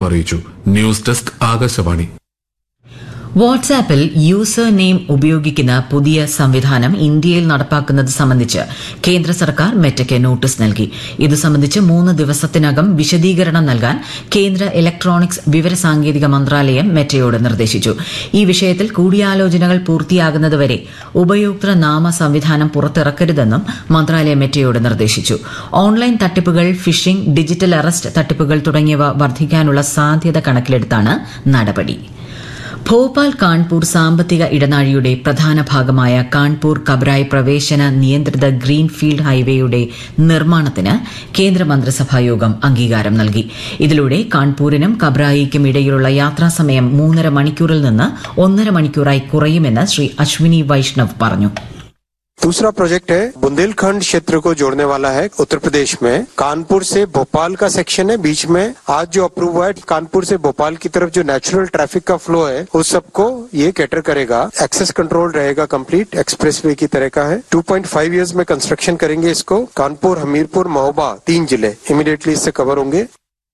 അറിയിച്ചു news desk Akashvani വാട്സാപ്പിൽ user name ഉപയോഗിക്കുന്ന പുതിയ സംവിധാനം ഇന്ത്യയിൽ നടപ്പാക്കുന്നത് സംബന്ധിച്ച് കേന്ദ്ര സർക്കാർ മെറ്റയ്ക്ക് നോട്ടീസ് നൽകി ഇത് സംബന്ധിച്ച് മൂന്ന് ദിവസത്തിനകം വിശദീകരണം നൽകാൻ കേന്ദ്ര ഇലക്ട്രോണിക്സ് വിവരസാങ്കേതിക മന്ത്രാലയം മെറ്റയോട് നിർദ്ദേശിച്ചു ഈ വിഷയത്തിൽ കൂടിയാലോചനകൾ പൂർത്തിയാകുന്നതുവരെ ഉപയോക്തൃ നാമ സംവിധാനം പുറത്തിറക്കരുതെന്നും മന്ത്രാലയം മെറ്റയോട് നിർദ്ദേശിച്ചു ഓൺലൈൻ തട്ടിപ്പുകൾ ഫിഷിംഗ് ഡിജിറ്റൽ അറസ്റ്റ് തട്ടിപ്പുകൾ തുടങ്ങിയവ വർദ്ധിക്കാനുള്ള സാധ്യത കണക്കിലെടുത്താണ് നടപടി ഭോപ്പാൽ കാൺപൂർ സാമ്പത്തിക ഇടനാഴിയുടെ പ്രധാന ഭാഗമായ കാൺപൂർ കബ്രായ് പ്രവേശന നിയന്ത്രിത ഗ്രീൻഫീൽഡ് ഹൈവേയുടെ നിർമ്മാണത്തിന് കേന്ദ്രമന്ത്രിസഭായോഗം അംഗീകാരം നൽകി ഇതിലൂടെ കാൺപൂരിനും കബ്രായിക്കും ഇടയിലുള്ള യാത്രാസമയം മൂന്നര മണിക്കൂറിൽ നിന്ന് ഒന്നര മണിക്കൂറായി കുറയുമെന്ന് ശ്രീ അശ്വിനി വൈഷ്ണവ് പറഞ്ഞു दूसरा प्रोजेक्ट है बुंदेलखंड क्षेत्र को जोड़ने वाला है उत्तर प्रदेश में कानपुर से भोपाल का सेक्शन है बीच में आज जो अप्रूव हुआ है कानपुर से भोपाल की तरफ जो नेचुरल ट्रैफिक का फ्लो है उस सबको ये कैटर करेगा एक्सेस कंट्रोल रहेगा कंप्लीट एक्सप्रेसवे की तरह का है 2.5 इयर्स में कंस्ट्रक्शन करेंगे इसको कानपुर हमीरपुर महोबा तीन जिले इमीडिएटली इससे कवर होंगे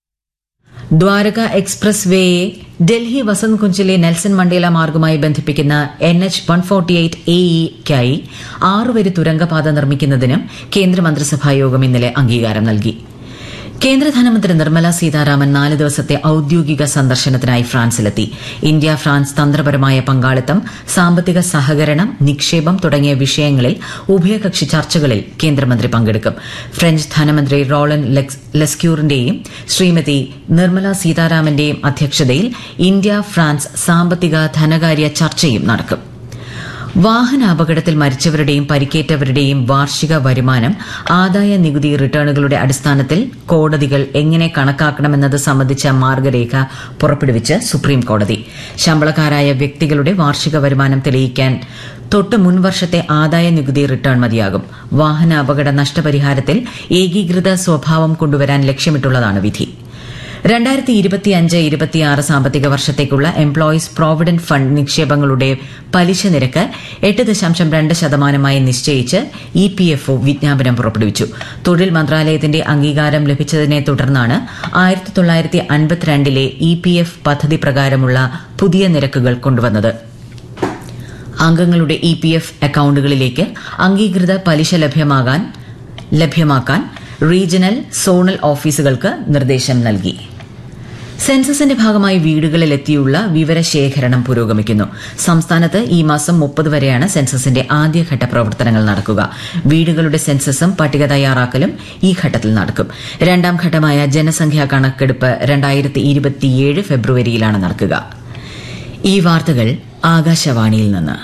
ദ്വാരക എക്സ്പ്രസ് വേയെ ഡൽഹി വസന്ത് കുഞ്ചിലെ നെൽസൺ മണ്ടേല മാർഗുമായി ബന്ധിപ്പിക്കുന്ന N H one forty eight A ഇക്കായി ആറുവരി തുരങ്കപാത നിർമ്മിക്കുന്നതിനും കേന്ദ്രമന്ത്രിസഭായോഗം ഇന്നലെ അംഗീകാരം നൽകി കേന്ദ്ര ധനമന്ത്രി നിർമ്മല സീതാരാമൻ നാല് ദിവസത്തെ ഔദ്യോഗിക സന്ദർശനത്തിനായി ഫ്രാൻസിലെത്തി ഇന്ത്യ ഫ്രാൻസ് തന്ത്രപരമായ പങ്കാളിത്തം സാമ്പത്തിക സഹകരണം നിക്ഷേപം തുടങ്ങിയ വിഷയങ്ങളിൽ ഉഭയകക്ഷി ചർച്ചകളിൽ കേന്ദ്രമന്ത്രി പങ്കെടുക്കും ഫ്രഞ്ച് ധനമന്ത്രി റോളൻ ലെസ്ക്യൂറിന്റെയും ശ്രീമതി നിർമ്മല സീതാരാമന്റെയും അധ്യക്ഷതയിൽ ഇന്ത്യ ഫ്രാൻസ് സാമ്പത്തിക ധനകാര്യ ചർച്ചയും നടക്കും വാഹനാപകടത്തിൽ മരിച്ചവരുടെയും പരിക്കേറ്റവരുടെയും വാർഷിക വരുമാനം ആദായ നികുതി റിട്ടേണുകളുടെ അടിസ്ഥാനത്തിൽ കോടതികൾ എങ്ങനെ കണക്കാക്കണമെന്നത് സംബന്ധിച്ച മാർഗരേഖ പുറപ്പെടുവിച്ച് സുപ്രീം കോടതി ശമ്പളക്കാരായ വ്യക്തികളുടെ വാർഷിക വരുമാനം തെളിയിക്കാൻ തൊട്ട് മുൻവർഷത്തെ ആദായ നികുതി റിട്ടേൺ മതിയാകും വാഹന അപകട നഷ്ടപരിഹാരത്തിൽ ഏകീകൃത സ്വഭാവം കൊണ്ടുവരാൻ ലക്ഷ്യമിട്ടുള്ളതാണ് വിധി രണ്ടായിരത്തി ഇരുപത്തിയഞ്ച് ഇരുപത്തിയാറ് സാമ്പത്തിക വർഷത്തേക്കുള്ള എംപ്ലോയീസ് പ്രോവിഡന്റ് ഫണ്ട് നിക്ഷേപങ്ങളുടെ പലിശ നിരക്ക് എട്ട് ദശാംശം രണ്ട് ശതമാനമായി നിശ്ചയിച്ച് ഇ പി എഫ് ഒ വിജ്ഞാപനം പുറപ്പെടുവിച്ചു തൊഴിൽ മന്ത്രാലയത്തിന്റെ അംഗീകാരം ലഭിച്ചതിനെ തുടർന്നാണ് ആയിരത്തി തൊള്ളായിരത്തി അൻപത്തിരണ്ടിലെ ഇ പി എഫ് പദ്ധതി പ്രകാരമുള്ള പുതിയ നിരക്കുകൾ കൊണ്ടുവന്നത് അംഗങ്ങളുടെ ഇ പി എഫ് അക്കൌണ്ടുകളിലേക്ക് അംഗീകൃത പലിശ ലഭ്യമാകാൻ ലഭ്യമാക്കാൻ റീജിയണൽ സോണൽ ഓഫീസുകൾക്ക് നിർദ്ദേശം നൽകി സെൻസസിന്റെ ഭാഗമായി വീടുകളിലെത്തിയുള്ള വിവരശേഖരണം പുരോഗമിക്കുന്നു സംസ്ഥാനത്ത് ഈ മാസം മുപ്പത് വരെയാണ് സെൻസസിന്റെ ആദ്യഘട്ട പ്രവർത്തനങ്ങൾ നടക്കുക വീടുകളുടെ സെൻസസും പട്ടിക തയ്യാറാക്കലും ഈ ഘട്ടത്തിൽ നടക്കും രണ്ടാം ഘട്ടമായ ജനസംഖ്യാ കണക്കെടുപ്പ് രണ്ടായിരത്തി ഇരുപത്തിയേഴ് ഫെബ്രുവരിയിലാണ് നടക്കുക ഈ വാർത്തകൾ ആകാശവാണിയിൽ നിന്ന്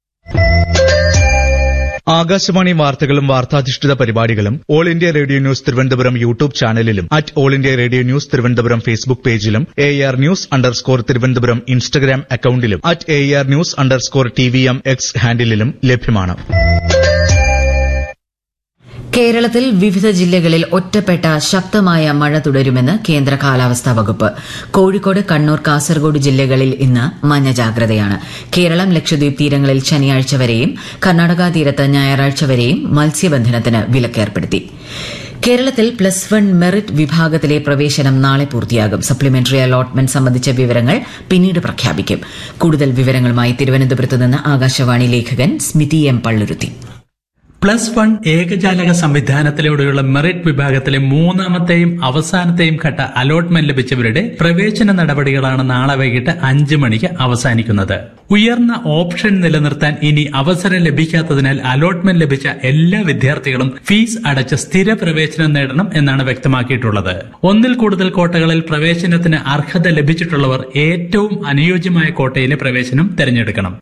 ആകാശവാണി വാർത്തകളും വാർത്താധിഷ്ഠിത പരിപാടികളും All India Radio news Thiruvananthapuram YouTube ചാനലിലും at All India Radio news Thiruvananthapuram Facebook പേജിലും A R news underscore Thiruvananthapuram Instagram അക്കൌണ്ടിലും at A R news underscore T V M X ഹാൻഡിലും ലഭ്യമാണ് കേരളത്തിൽ വിവിധ ജില്ലകളിൽ ഒറ്റപ്പെട്ട ശക്തമായ മഴ തുടരുമെന്ന് കേന്ദ്ര കാലാവസ്ഥാ വകുപ്പ് കോഴിക്കോട് കണ്ണൂർ കാസർഗോഡ് ജില്ലകളിൽ ഇന്ന് മഞ്ഞ ജാഗ്രതയാണ് കേരളം ലക്ഷദ്വീപ് തീരങ്ങളിൽ ശനിയാഴ്ച വരെയും കർണാടക തീരത്ത് ഞായറാഴ്ച വരെയും മത്സ്യബന്ധനത്തിന് വിലക്കേർപ്പെടുത്തി കേരളത്തിൽ പ്ലസ് വൺ മെറിറ്റ് വിഭാഗത്തിലെ പ്രവേശനം നാളെ പൂർത്തിയാകും സപ്ലിമെന്ററി അലോട്ട്മെന്റ് സംബന്ധിച്ച വിവരങ്ങൾ പിന്നീട് പ്രഖ്യാപിക്കും കൂടുതൽ വിവരങ്ങളുമായി തിരുവനന്തപുരത്ത് നിന്ന് ആകാശവാണി ലേഖകൻ Smithi M Palluruthy plus one ഏകജാലക സംവിധാനത്തിലൂടെയുള്ള മെറിറ്റ് വിഭാഗത്തിലെ മൂന്നാമത്തെയും അവസാനത്തെയും ഘട്ട അലോട്ട്മെന്റ് ലഭിച്ചവരുടെ പ്രവേശന നടപടികളാണ് നാളെ വൈകിട്ട് അഞ്ച് മണിക്ക് അവസാനിക്കുന്നത് ഉയർന്ന ഓപ്ഷൻ നിലനിർത്താൻ ഇനി അവസരം ലഭിക്കാത്തതിനാൽ അലോട്ട്മെന്റ് ലഭിച്ച എല്ലാ വിദ്യാർത്ഥികളും ഫീസ് അടച്ച് സ്ഥിര പ്രവേശനം നേടണം എന്നാണ് വ്യക്തമാക്കിയിട്ടുള്ളത് ഒന്നിൽ കൂടുതൽ കോട്ടകളിൽ പ്രവേശനത്തിന് അർഹത ലഭിച്ചിട്ടുള്ളവർ ഏറ്റവും അനുയോജ്യമായ കോട്ടയിലെ പ്രവേശനം തിരഞ്ഞെടുക്കണം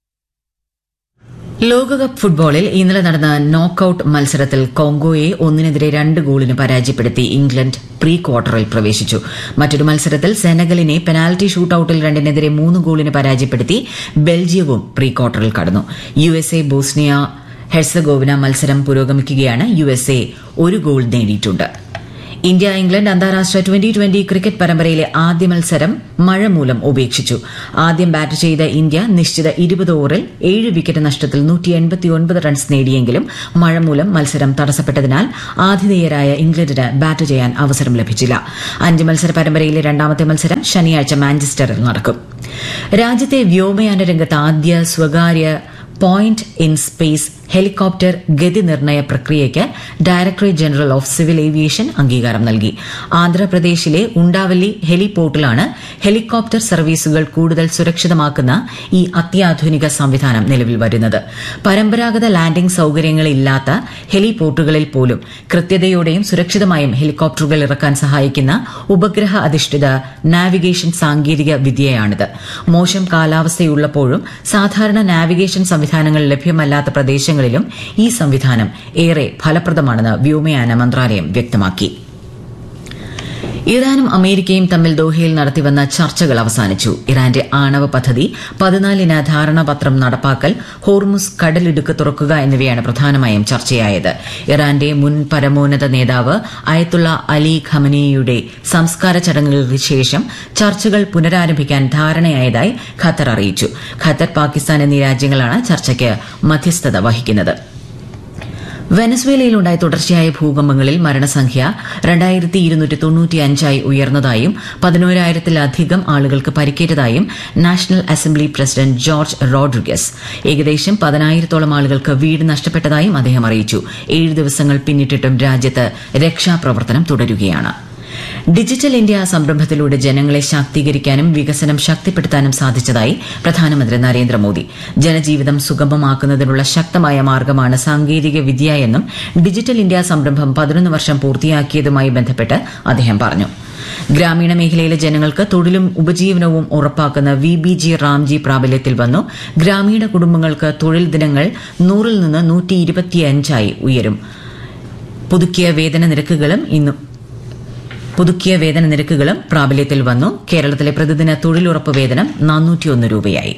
ലോകകപ്പ് ഫുട്ബോളിൽ ഇന്നലെ നടന്ന നോക്കൌട്ട് മത്സരത്തിൽ കോങ്കോയെ ഒന്നിനെതിരെ രണ്ട് ഗോളിന് പരാജയപ്പെടുത്തി ഇംഗ്ലണ്ട് പ്രീ ക്വാർട്ടറിൽ പ്രവേശിച്ചു മറ്റൊരു മത്സരത്തിൽ സെനഗലിനെ പെനാൽറ്റി ഷൂട്ടൌട്ടിൽ രണ്ടിനെതിരെ മൂന്ന് ഗോളിന് പരാജയപ്പെടുത്തി ബെൽജിയവും പ്രീ ക്വാർട്ടറിൽ കടന്നു U S A Bosnia Herzegovina മത്സരം പുരോഗമിക്കുകയാണ് യു എസ് എ ഒരു ഗോൾ നേടിയിട്ടുണ്ട് ഇന്ത്യ ഇംഗ്ലണ്ട് അന്താരാഷ്ട്ര ട്വന്റി ട്വന്റി ക്രിക്കറ്റ് പരമ്പരയിലെ ആദ്യ മത്സരം മഴ മൂലം ഉപേക്ഷിച്ചു ആദ്യം ബാറ്റ് ചെയ്ത ഇന്ത്യ നിശ്ചിത ഇരുപത് ഓവറിൽ ഏഴ് വിക്കറ്റ് നഷ്ടത്തിൽ റൺസ് നേടിയെങ്കിലും മഴ മൂലം മത്സരം തടസ്സപ്പെട്ടതിനാൽ ആതിഥേയരായ ഇംഗ്ലണ്ടിന് ബാറ്റ് ചെയ്യാൻ അവസരം ലഭിച്ചില്ല അഞ്ച് മത്സര പരമ്പരയിലെ രണ്ടാമത്തെ മത്സരം ശനിയാഴ്ച മാഞ്ചസ്റ്ററിൽ നടക്കും രാജ്യത്തെ വ്യോമയാന രംഗത്ത് ആദ്യ സ്വകാര്യ പോയിന്റ് ഇൻ സ്പേസ് ഹെലികോപ്റ്റർ ഗതി നിർണയ പ്രക്രിയയ്ക്ക് directorate general of civil aviation അംഗീകാരം നൽകി ആന്ധ്രാപ്രദേശിലെ ഉണ്ടാവല്ലി ഹെലിപോർട്ടിലാണ് ഹെലികോപ്റ്റർ സർവീസുകൾ കൂടുതൽ സുരക്ഷിതമാക്കുന്ന ഈ അത്യാധുനിക സംവിധാനം നിലവിൽ വരുന്നത് പരമ്പരാഗത ലാൻഡിംഗ് സൌകര്യങ്ങളില്ലാത്ത ഹെലിപോർട്ടുകളിൽ പോലും കൃത്യതയോടെയും സുരക്ഷിതമായും ഹെലികോപ്റ്ററുകൾ ഇറക്കാൻ സഹായിക്കുന്ന ഉപഗ്രഹ അധിഷ്ഠിത നാവിഗേഷൻ സാങ്കേതിക വിദ്യയാണിത് മോശം കാലാവസ്ഥയുള്ളപ്പോഴും സാധാരണ നാവിഗേഷൻ സംവിധാനങ്ങൾ ലഭ്യമല്ലാത്ത പ്രദേശങ്ങളിലും ഈ സംവിധാനം ഏറെ ഫലപ്രദമാണെന്ന് വ്യോമയാന മന്ത്രാലയം വ്യക്തമാക്കി ഇറാനും അമേരിക്കയും തമ്മിൽ ദോഹയിൽ നടത്തിവന്ന ചർച്ചകൾ അവസാനിച്ചു ഇറാന്റെ ആണവ പദ്ധതി പതിനാലിന് ധാരണാപത്രം നടപ്പാക്കൽ ഹോർമുസ് കടലിടുക്ക് തുറക്കുക എന്നിവയാണ് പ്രധാനമായും ചർച്ചയായത് ഇറാന്റെ മുൻ പരമോന്നത നേതാവ് അയത്തുള്ള അലി ഖമനിയുടെ സംസ്കാര ചടങ്ങുകൾക്ക് ശേഷം ചർച്ചകൾ പുനരാരംഭിക്കാൻ ധാരണയായതായി ഖത്തർ അറിയിച്ചു ഖത്തർ പാകിസ്ഥാൻ എന്നീ രാജ്യങ്ങളാണ് ചർച്ചയ്ക്ക് മധ്യസ്ഥത വഹിക്കുന്നത് വെനസ്വേലയിലുണ്ടായ തുടർച്ചയായ ഭൂകമ്പങ്ങളിൽ മരണസംഖ്യ രണ്ടായിരത്തി ഇരുന്നൂറ്റി തൊണ്ണൂറ്റിയഞ്ചായി ഉയർന്നതായും പതിനോരായിരത്തിലധികം ആളുകൾക്ക് പരിക്കേറ്റതായും national assembly president George Rodriguez ഏകദേശം പതിനായിരത്തോളം ആളുകൾക്ക് വീട് നഷ്ടപ്പെട്ടതായും അദ്ദേഹം അറിയിച്ചു ഏഴ് ദിവസങ്ങൾ പിന്നിട്ടിട്ടും രാജ്യത്ത് രക്ഷാപ്രവർത്തനം തുടരുകയാണ് ഡിജിറ്റൽ ഇന്ത്യ സംരംഭത്തിലൂടെ ജനങ്ങളെ ശാക്തീകരിക്കാനും വികസനം ശക്തിപ്പെടുത്താനും സാധിച്ചതായി പ്രധാനമന്ത്രി നരേന്ദ്രമോദി ജനജീവിതം സുഗമമാക്കുന്നതിനുള്ള ശക്തമായ മാർഗമാണ് സാങ്കേതിക വിദ്യ എന്നും ഡിജിറ്റൽ ഇന്ത്യ സംരംഭം പതിനൊന്ന് വർഷം പൂർത്തിയാക്കിയതുമായി ബന്ധപ്പെട്ട് അദ്ദേഹം പറഞ്ഞു ഗ്രാമീണ മേഖലയിലെ ജനങ്ങൾക്ക് തൊഴിലും ഉപജീവനവും ഉറപ്പാക്കുന്ന വി ബി ജി റാംജി പ്രാബല്യത്തിൽ വന്നു ഗ്രാമീണ കുടുംബങ്ങൾക്ക് തൊഴിൽ ദിനങ്ങൾ നൂറിൽ നിന്ന് നൂറ്റി ഇരുപത്തിയഞ്ചായി ഉയരും പുതുക്കിയ വേതന നിരക്കുകളും ഇന്നും പുതുക്കിയ വേതന നിരക്കുകളും പ്രാബല്യത്തിൽ വന്നു കേരളത്തിലെ പ്രതിദിന തൊഴിലുറപ്പ് വേതനം നാനൂറ്റിയൊന്ന് രൂപയായി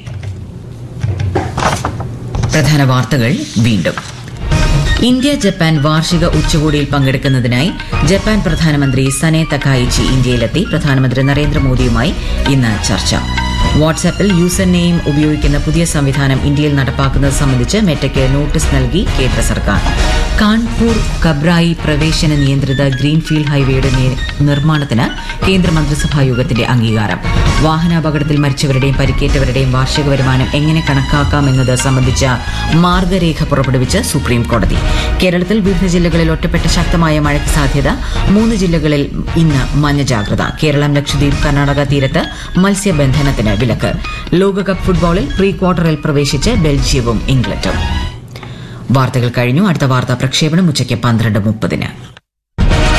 പ്രധാന വാർത്തകൾ വീണ്ടും ഇന്ത്യ ജപ്പാൻ വാർഷിക ഉച്ചകോടിയിൽ പങ്കെടുക്കുന്നതിനായി ജപ്പാൻ പ്രധാനമന്ത്രി സനെ തക്കായിച്ചി ഇന്ത്യയിലെത്തി പ്രധാനമന്ത്രി നരേന്ദ്രമോദിയുമായി ഇന്ന് ചർച്ച വാട്സാപ്പിൽ യൂസർ നെയിം ഉപയോഗിക്കുന്ന പുതിയ സംവിധാനം ഇന്ത്യയിൽ നടപ്പാക്കുന്നത് സംബന്ധിച്ച് മെറ്റയ്ക്ക് നോട്ടീസ് നൽകി കേന്ദ്ര സർക്കാർ കാൺപൂർ കബ്രായി പ്രവേശന നിയന്ത്രിത ഗ്രീൻഫീൽഡ് ഹൈവേയുടെ നി- നിർമ്മാണത്തിന് കേന്ദ്ര മന്ത്രിസഭാ യോഗത്തിന്റെ അംഗീകാരം വാഹനാപകടത്തിൽ മരിച്ചവരുടെയും പരിക്കേറ്റവരുടെയും വാർഷിക വരുമാനം എങ്ങനെ കണക്കാക്കാമെന്നത് സംബന്ധിച്ച മാർഗരേഖ പുറപ്പെടുവിച്ച് സുപ്രീം കോടതി കേരളത്തിൽ വിവിധ ജില്ലകളിൽ ഒറ്റപ്പെട്ട ശക്തമായ മഴയ്ക്ക് സാധ്യത മൂന്ന് ജില്ലകളിൽ ഇന്ന് മഞ്ഞ ജാഗ്രത കേരളം ലക്ഷദ്വീപ് കർണാടക തീരത്ത് മത്സ്യബന്ധനത്തിന് വിലക്ക് ലോകകപ്പ് ഫുട്ബോളിൽ പ്രീ ക്വാർട്ടറിൽ പ്രവേശിച്ച് ബെൽജിയവും ഇംഗ്ലണ്ടും വാർത്തകൾ കഴിഞ്ഞു അടുത്ത വാർത്താ പ്രക്ഷേപണം ഉച്ചയ്ക്ക് പന്ത്രണ്ട് മുപ്പതിന്